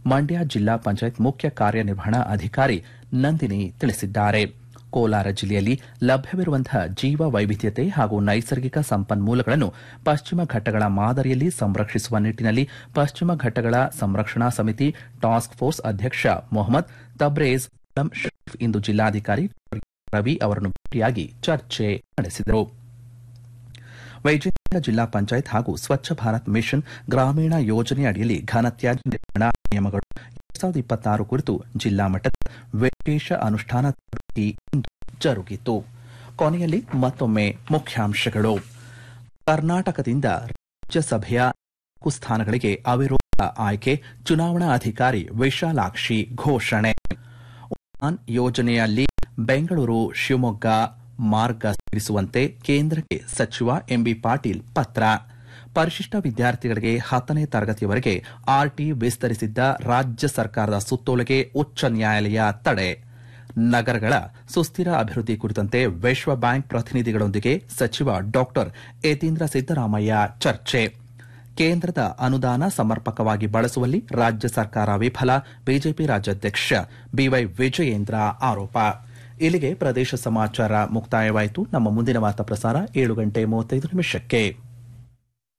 ಮಂಡ್ಯ ಜಿಲ್ಲಾ ಪಂಚಾಯತ್ ಮುಖ್ಯ ಕಾರ್ಯನಿರ್ವಹಣಾ ಅಧಿಕಾರಿ ನಂದಿನಿ ತಿಳಿಸಿದ್ದಾರೆ ಕೋಲಾರ ಜಿಲ್ಲೆಯಲ್ಲಿ ಲಭ್ಯವಿರುವಂತಹ ಜೀವ ವೈವಿಧ್ಯತೆ ಹಾಗೂ ನೈಸರ್ಗಿಕ ಸಂಪನ್ಮೂಲಗಳನ್ನು ಪಶ್ಚಿಮ ಘಟ್ಟಗಳ ಮಾದರಿಯಲ್ಲಿ ಸಂರಕ್ಷಿಸುವ ನಿಟ್ಟಿನಲ್ಲಿ ಪಶ್ಚಿಮ ಘಟ್ಟಗಳ ಸಂರಕ್ಷಣಾ ಸಮಿತಿ ಟಾಸ್ಕ್ ಫೋರ್ಸ್ ಅಧ್ಯಕ್ಷ ಮೊಹಮ್ಮದ್ ತಬ್ರೇಜ್ ಅಲಂ ಶರೀಫ್ ಇಂದು ಜಿಲ್ಲಾಧಿಕಾರಿ ರವಿ ಅವರನ್ನು ಭೇಟಿಯಾಗಿ ಚರ್ಚೆ ನಡೆಸಿದರು ವಿಜಯನಗರ ಜಿಲ್ಲಾ ಪಂಚಾಯತ್ ಹಾಗೂ ಸ್ವಚ್ಛ ಭಾರತ್ ಮಿಷನ್ ಗ್ರಾಮೀಣ ಯೋಜನೆ ಅಡಿಯಲ್ಲಿ ಘನತ್ಯಾಜ್ಯ ನಿರ್ವಹಣಾ ನಿಯಮಗಳು ಎರಡ್ ಸಾವಿರದ ಇಪ್ಪತ್ತಾರು ಕುರಿತು ಜಿಲ್ಲಾ ಮಟ್ಟದ ವಿಶೇಷ ಅನುಷ್ಠಾನ ತರಬೇತಿ ಇಂದು ಜರುಗಿತು ಕೊನೆಯಲ್ಲಿ ಮತ್ತೊಮ್ಮೆ ಮುಖ್ಯಾಂಶಗಳು ಕರ್ನಾಟಕದಿಂದ ರಾಜ್ಯಸಭೆಯ ನಾಲ್ಕು ಸ್ಥಾನಗಳಿಗೆ ಅವಿರೋಧ ಆಯ್ಕೆ ಚುನಾವಣಾ ಅಧಿಕಾರಿ ವಿಶಾಲಾಕ್ಷಿ ಘೋಷಣೆ ಉಡಾನ್ ಯೋಜನೆಯಲ್ಲಿ ಬೆಂಗಳೂರು ಶಿವಮೊಗ್ಗ ಮಾರ್ಗ ಸೇರಿಸುವಂತೆ ಕೇಂದ್ರಕ್ಕೆ ಸಚಿವ ಎಂಬಿ ಪಾಟೀಲ್ ಪತ್ರ ಪರಿಶಿಷ್ಟ ವಿದ್ಯಾರ್ಥಿಗಳಿಗೆ ಹತ್ತನೇ ತರಗತಿಯವರೆಗೆ ಆರ್ಟಿ ವಿಸ್ತರಿಸಿದ್ದ ರಾಜ್ಯ ಸರ್ಕಾರದ ಸುತ್ತೋಲೆಗೆ ಉಚ್ಚ ನ್ಯಾಯಾಲಯ ತಡೆ ನಗರಗಳ ಸುಸ್ಥಿರ ಅಭಿವೃದ್ಧಿ ಕುರಿತಂತೆ ವಿಶ್ವ ಬ್ಯಾಂಕ್ ಪ್ರತಿನಿಧಿಗಳೊಂದಿಗೆ ಸಚಿವ ಡಾಕ್ಟರ್ ಯತೀಂದ್ರ ಸಿದ್ದರಾಮಯ್ಯ ಚರ್ಚೆ ಕೇಂದ್ರದ ಅನುದಾನ ಸಮರ್ಪಕವಾಗಿ ಬಳಸುವಲ್ಲಿ ರಾಜ್ಯ ಸರ್ಕಾರ ವಿಫಲ ಬಿಜೆಪಿ ರಾಜ್ಯಾಧ್ಯಕ್ಷ ಬಿವೈ ವಿಜಯೇಂದ್ರ ಆರೋಪ ಇಲ್ಲಿಗೆ ಪ್ರದೇಶ ಸಮಾಚಾರ ಮುಕ್ತಾಯವಾಯಿತು ನಮ್ಮ ಮುಂದಿನ ವಾರ್ತಾ ಪ್ರಸಾರ ಏಳು ಗಂಟೆ ಮೂವತ್ತೈದು ನಿಮಿಷಕ್ಕೆ